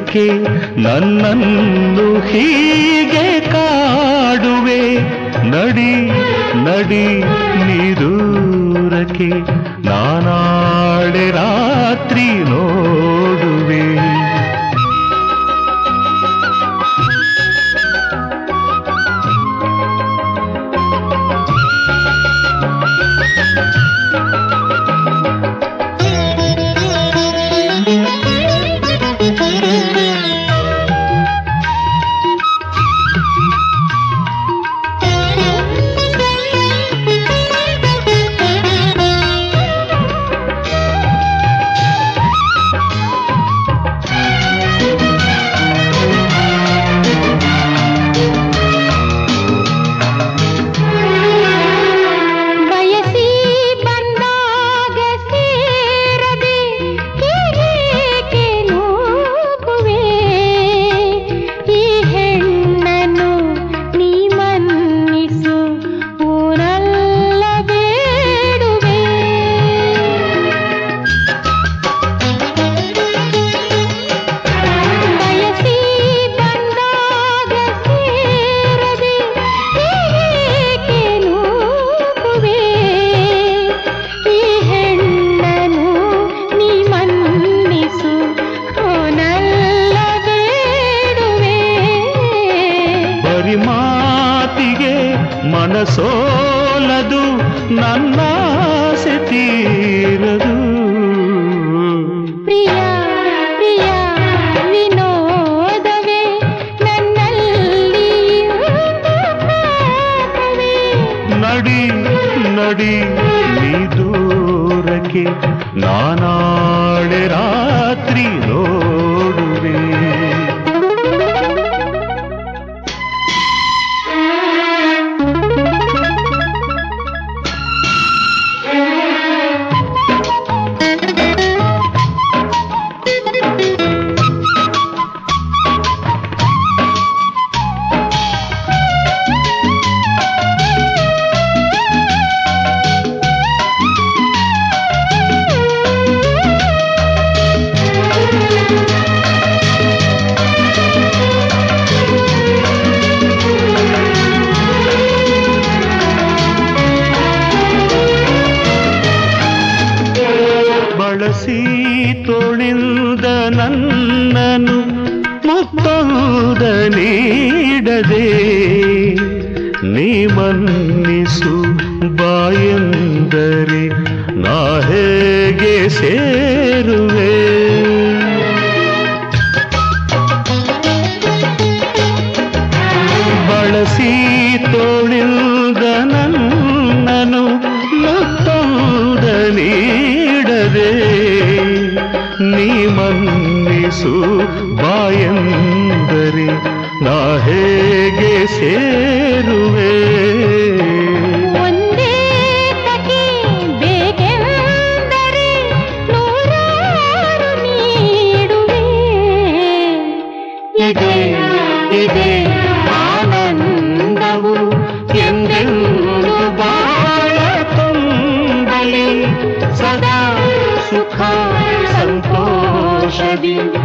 ಏಕೆ ನನ್ನನ್ನು ಹೀಗೆ ಕಾಡುವೆ ನಡಿ ನಡಿ ನೀದೂರಕ್ಕೆ ನಾನಾಡೆ ರಾತ್ರಿ ನೋಡುವೆ ಬಯಸಿ ಬಂದಾಗ ಸೇರದೆ ಹೀಗೇಕೆ ನೂಕುವೆ ಈ ಹೆಣ್ಣನ್ನು ನೀ ಮನ್ನಿಸು ಊರಲ್ಲ ಬೇಡುವೆ ಬಯಸಿ ಬಂದಾಗ ಸೇರದೆ ಹೀಗೇಕೆ ನೂಕುವೆ ಈ ಹೆಣ್ಣನು ನೀ ಮನ್ನಿಸು ಕೋನಲ್ಲ ಬೇಡುವೆ ಬರಿ ಮಾತಿಗೆ ಮನಸೋಲದು ನನ್ನಾಸೆ ತೀರದು ಪ್ರಿಯ ಪ್ರಿಯ ವಿನೋದವೇ ನನ್ನಲ್ಲಿ ಇಂದು ನಡಿ ನಡಿ ನೀ ದೂರಕ್ಕೆ ನಾನಾಡೆ ರಾತ್ರಿ ನೋಡುವೆ ಬಳಸಿ ತೋಳಿಂದ ನನ್ನನು ಮುತ್ತೌದ ನೀಡದೆ ನೀ ಮನ್ನಿಸು ಬಾಯೆಂದರೆ ನಾ ಹೇಗೆ ಸೇರುವೆ ಬಳಸಿ ತೋಳಿಲ್ದ ನನ್ನನು ಮುತ್ತೌದ ನೀಡದೆ ನೀ ಮನ್ನಿಸು ಬಾಯೆಂದರೆ ನಾ ಹೇಗೆ ಸೇರುವೆ ಒಂದೇ ತಗೆ ಬೇಕೆಂದರೆ ನೂರಾರು ನೀಡುವೆ ಇದೆ ಇದೆ ಆನಂದವು ಎಂದೆಂದು ಬಾಳ ತುಂಬಲಿ ಸದಾ ಸುಖ ಸಂತೋಷದಿ